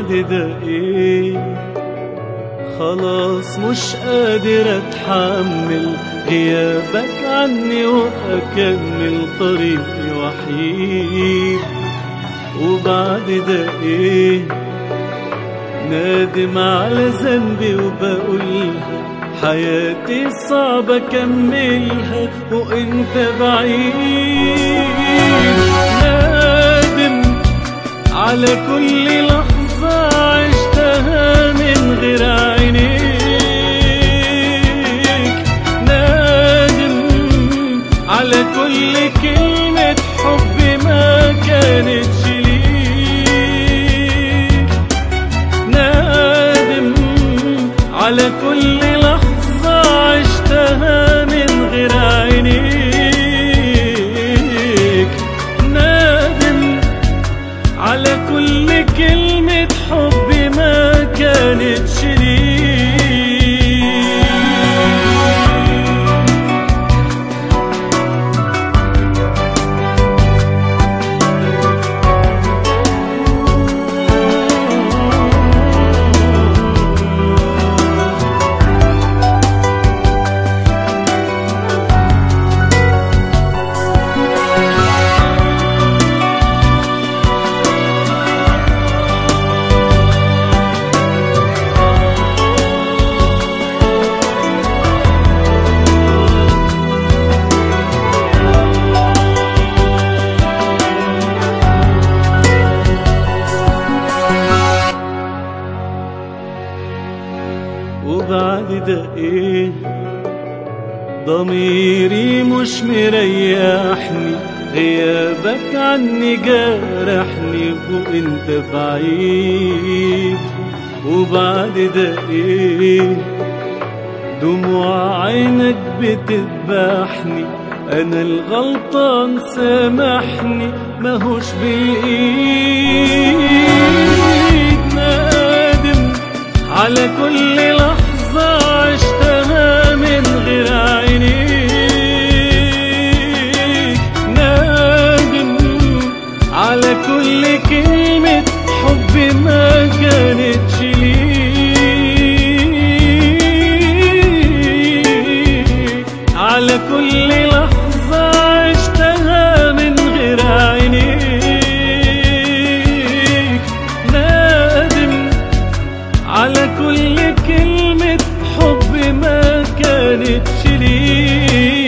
وبعد ده ايه خلاص مش قادر اتحمل غيابك عني واكمل طريقي وحيد وبعد ده ايه نادم على ذنبي وبقولها حياتي صعبة أكملها وانت بعيد نادم على كل لحظة عشتها من غير عينيك نادم على كل كلمة حب ما كانتش ليك نادم على كل لحظة عشتها من غير عينيك نادم على كل كلمة حب ما كانتش ليك وبعد ده ايه ضميري مش مريحني غيابك عني جارحني وانت بعيد وبعد ده ايه دموع عينك بتذبحني انا الغلطان سامحني ماهوش بالايد نادم على كل لحظة عشتها من غير عينيك نادم على كل كلمة حب ما كانتش ليك على كل لحظة عشتها من غير عينيك نادم على كل كلمة حب ما كانتش ليك